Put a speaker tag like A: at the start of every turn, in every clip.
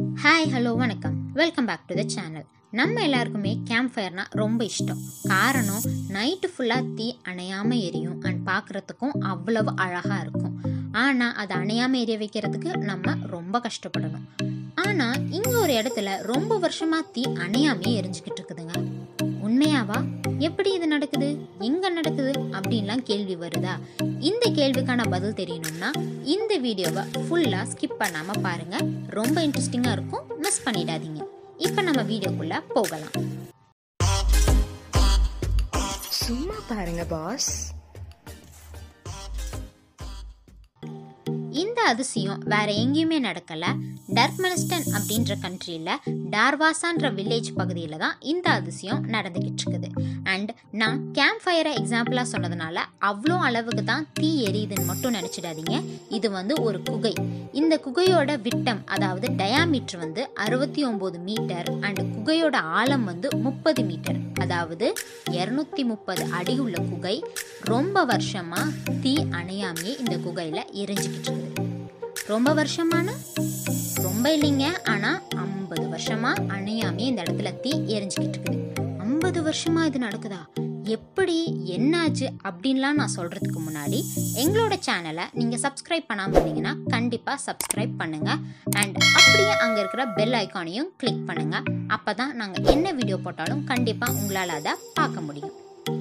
A: hi hello வணக்கம் welcome back to the channel நம்ம எல்லாருக்குமே கேம்ப் ஃபயர்னா ரொம்ப இஷ்டம் காரணம் நைட்டு ஃபுல்லாக தீ அணையாமல் எரியும் அண்ட் பார்க்குறதுக்கும் அவ்வளவு அழகாக இருக்கும் ஆனால் அது அணையாமல் எரிய வைக்கிறதுக்கு நம்ம ரொம்ப கஷ்டப்படணும் ஆனால் இங்கே ஒரு இடத்துல ரொம்ப வருஷமாக தீ அணையாமே எரிஞ்சுக்கிட்டு இருக்குதுங்க உண்மையாவா எப்படி இது நடக்குது எங்க நடக்குது அப்படின்லாம் கேள்வி வருதா இந்த கேள்விக்கான பதில் தெரியணும்னா இந்த வீடியோவை ஃபுல்லா ஸ்கிப் பண்ணாம பாருங்க ரொம்ப இன்ட்ரெஸ்டிங்கா இருக்கும் மிஸ் பண்ணிடாதீங்க இப்போ நம்ம வீடியோக்குள்ள போகலாம்
B: சும்மா பாருங்க பாஸ்
A: இந்த அதிசயம் வேற எங்கேயுமே நடக்கல டர்க்மெனிஸ்டன் அப்படின்ற கண்ட்ரியில் டார்வாசான்ற வில்லேஜ் பகுதியில் தான் இந்த அதிசயம் நடந்துக்கிட்டு இருக்குது அண்ட் நான் கேம்ப் ஃபயரை எக்ஸாம்பிளாக சொன்னதுனால அவ்வளோ அளவுக்கு தான் தீ எரியுதுன்னு மட்டும் நினச்சிடாதீங்க இது வந்து ஒரு குகை இந்த குகையோட விட்டம் அதாவது டயாமீட்டர் வந்து அறுபத்தி ஒம்பது மீட்டர் அண்ட் குகையோட ஆழம் வந்து முப்பது மீட்டர் அதாவது இரநூத்தி முப்பது அடி உள்ள குகை ரொம்ப வருஷமா தீ அணையாமையே இந்த குகையில் எரிஞ்சுக்கிட்டு இருக்குது ரொம்ப வருஷமான ரொம்ப இல்லைங்க ஆனால் ஐம்பது வருஷமா அணையாமே இந்த இடத்துல தீ எரிஞ்சுக்கிட்டு இருக்குது ஐம்பது வருஷமா இது நடக்குதா எப்படி என்னாச்சு அப்படின்லாம் நான் சொல்கிறதுக்கு முன்னாடி எங்களோட சேனலை நீங்கள் சப்ஸ்கிரைப் பண்ணாமல் இருந்தீங்கன்னா கண்டிப்பாக சப்ஸ்கிரைப் பண்ணுங்கள் அண்ட் அப்படியே அங்கே இருக்கிற பெல் ஐக்கானையும் கிளிக் பண்ணுங்கள் அப்போ தான் நாங்கள் என்ன வீடியோ போட்டாலும் கண்டிப்பாக உங்களால் அதை பார்க்க முடியும்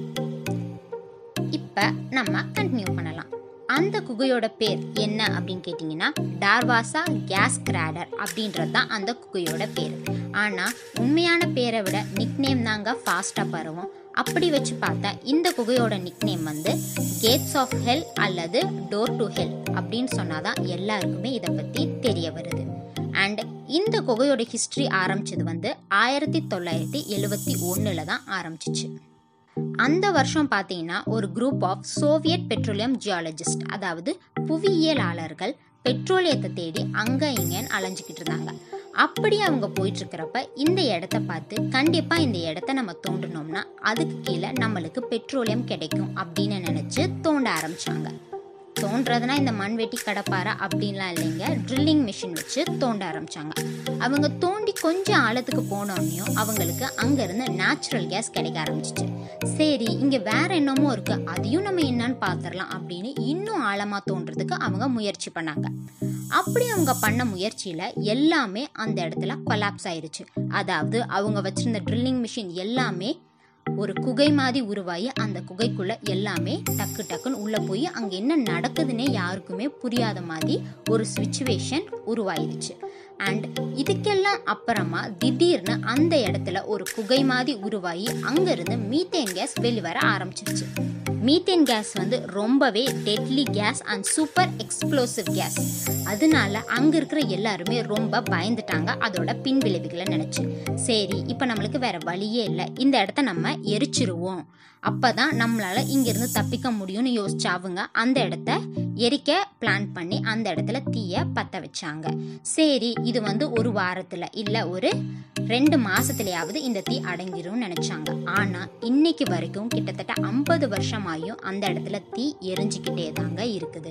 A: இப்போ நம்ம கண்டினியூ பண்ணலாம் அந்த குகையோட பேர் என்ன அப்படின்னு கேட்டிங்கன்னா டார்வாசா கேஸ் கிராடர் அப்படின்றது தான் அந்த குகையோட பேர் ஆனால் உண்மையான பேரை விட நிக்நேம் தாங்க ஃபாஸ்ட்டாக பரவும் அப்படி வச்சு பார்த்தா இந்த குகையோட நிக்நேம் வந்து கேட்ஸ் ஆஃப் ஹெல் அல்லது டோர் டு ஹெல் அப்படின்னு சொன்னாதான் எல்லாருக்குமே இதை பற்றி தெரிய வருது அண்ட் இந்த குகையோட ஹிஸ்ட்ரி ஆரம்பிச்சது வந்து ஆயிரத்தி தொள்ளாயிரத்தி எழுவத்தி ஒன்றில் தான் ஆரம்பிச்சிச்சு அந்த வருஷம் பார்த்தீங்கன்னா ஒரு group of Soviet petroleum geologist அதாவது புவியியலாளர்கள் பெட்ரோலியத்தை தேடி அங்க இங்கன்னு அலைஞ்சிக்கிட்டு இருந்தாங்க அப்படி அவங்க போயிட்டு இருக்கிறப்ப இந்த இடத்த பார்த்து கண்டிப்பா இந்த இடத்த நம்ம தோண்டணும்னா அதுக்கு கீழே நம்மளுக்கு பெட்ரோலியம் கிடைக்கும் அப்படின்னு நினைச்சு தோண்ட ஆரம்பிச்சாங்க தோன்றதுனா இந்த மண்வெட்டி கடப்பாரா அப்படின்லாம் இல்லைங்க ட்ரில்லிங் மிஷின் வச்சு தோண்ட ஆரம்பிச்சாங்க அவங்க தோண்டி கொஞ்சம் ஆழத்துக்கு போனோடனையும் அவங்களுக்கு அங்கேருந்து நேச்சுரல் கேஸ் கிடைக்க ஆரம்பிச்சிச்சு சரி இங்கே வேற என்னமோ இருக்கு அதையும் நம்ம என்னன்னு பார்த்துடலாம் அப்படின்னு இன்னும் ஆழமாக தோன்றதுக்கு அவங்க முயற்சி பண்ணாங்க அப்படி அவங்க பண்ண முயற்சியில் எல்லாமே அந்த இடத்துல கொலாப்ஸ் ஆயிருச்சு அதாவது அவங்க வச்சிருந்த ட்ரில்லிங் மிஷின் எல்லாமே ஒரு குகை மாதிரி உருவாகி அந்த குகைக்குள்ள எல்லாமே டக்கு டக்குன்னு உள்ள போய் அங்க என்ன நடக்குதுன்னே யாருக்குமே புரியாத மாதிரி ஒரு சுச்சுவேஷன் உருவாயிருச்சு அண்ட் இதுக்கெல்லாம் அப்புறமா திடீர்னு அந்த இடத்துல ஒரு குகை மாதிரி உருவாகி அங்கிருந்து மீத்தேன் கேஸ் வெளிவர ஆரம்பிச்சிருச்சு மீத்தேன் கேஸ் வந்து ரொம்பவே deadly gas and super explosive gas அதனால அங்க இருக்கிற எல்லாருமே ரொம்ப பயந்துட்டாங்க அதோட பின் விளைவுகளை நினைச்சு சரி இப்போ நம்மளுக்கு வேற வழியே இல்லை இந்த இடத்த நம்ம எரிச்சிருவோம் அப்பதான் நம்மளால இங்கிருந்து தப்பிக்க முடியும்னு யோசிச்சு அவங்க அந்த இடத்த எரிக்க பிளான் பண்ணி அந்த இடத்துல தீய பத்த வச்சாங்க சரி இது வந்து ஒரு வாரத்துல இல்ல ஒரு ரெண்டு மாசத்துலயாவது இந்த தீ அடங்கிரும் நினைச்சாங்க ஆனா இன்னைக்கு வரைக்கும் கிட்டத்தட்ட ஐம்பது வருஷமாயும் அந்த இடத்துல தீ எரிஞ்சுக்கிட்டே தாங்க இருக்குது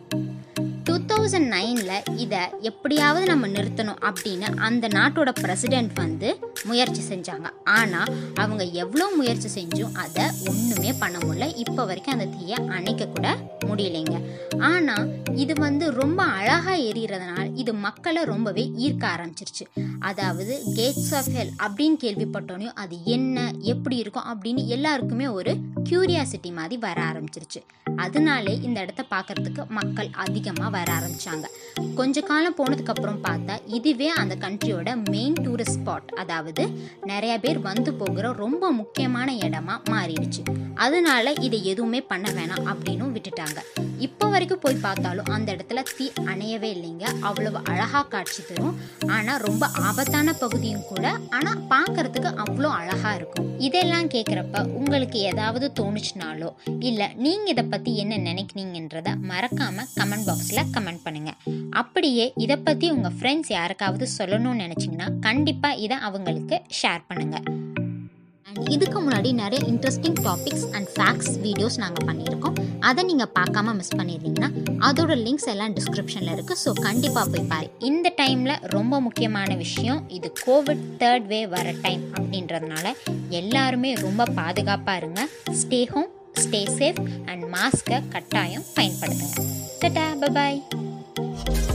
A: டூ தௌசண்ட் நைனில் இதை எப்படியாவது நம்ம நிறுத்தணும் அப்படின்னு அந்த நாட்டோட பிரசிடென்ட் வந்து முயற்சி செஞ்சாங்க ஆனால் அவங்க எவ்வளோ முயற்சி செஞ்சும் அதை ஒன்றுமே பண்ண முடியல இப்போ வரைக்கும் அந்த தீயை அணைக்க கூட முடியலைங்க ஆனால் இது வந்து ரொம்ப அழகாக எரியறதுனால இது மக்களை ரொம்பவே ஈர்க்க ஆரம்பிச்சிருச்சு அதாவது கேட்ஸ் ஆஃப் ஹெல் அப்படின்னு கேள்விப்பட்டோன்னே அது என்ன எப்படி இருக்கும் அப்படின்னு எல்லாருக்குமே ஒரு கியூரியாசிட்டி மாதிரி வர ஆரம்பிச்சிருச்சு அதனாலே இந்த இடத்த பார்க்கறதுக்கு மக்கள் அதிகமாக வர ஆரம்பிச்சாங்க கொஞ்ச காலம் போனதுக்கு அப்புறம் பார்த்தா இதுவே அந்த கண்ட்ரியோட மெயின் டூரிஸ்ட் ஸ்பாட் அதாவது நிறைய பேர் வந்து போகிற ரொம்ப முக்கியமான இடமா மாறிடுச்சு அதனால இதை எதுவுமே பண்ண வேணாம் அப்படின்னு விட்டுட்டாங்க இப்போ வரைக்கும் போய் பார்த்தாலும் அந்த இடத்துல தீ அணையவே இல்லைங்க அவ்வளவு அழகா காட்சி தரும் ஆனா ரொம்ப ஆபத்தான பகுதியும் கூட ஆனா பார்க்கறதுக்கு அவ்வளோ அழகா இருக்கும் இதெல்லாம் கேட்குறப்ப உங்களுக்கு ஏதாவது தோணுச்சுனாலோ இல்ல நீங்க இதை பத்தி என்ன நினைக்கிறீங்கன்றத மறக்காம கமெண்ட் பாக்ஸ்ல கமெண்ட் பண்ணுங்க அப்படியே இதை பத்தி உங்க ஃப்ரெண்ட்ஸ் யாருக்காவது சொல்லணும்னு நினைச்சீங்கன்னா கண்டிப்பா இதை அவங்களுக்கு ஷேர் பண்ணுங்க அண்ட் இதுக்கு முன்னாடி நிறைய interesting topics and facts videos நாங்கள் பண்ணியிருக்கோம் அதை நீங்கள் பார்க்காம மிஸ் பண்ணியிருந்தீங்கன்னா அதோட லிங்க்ஸ் எல்லாம் டிஸ்கிரிப்ஷனில் இருக்குது ஸோ கண்டிப்பாக போய் பாரு இந்த டைமில் ரொம்ப முக்கியமான விஷயம் இது கோவிட் தேர்ட் வே வர டைம் அப்படின்றதுனால எல்லாருமே ரொம்ப பாதுகாப்பாக இருங்க stay home stay safe and மாஸ்க்கை கட்டாயம் பயன்படுத்துங்க டட்டா பபாய்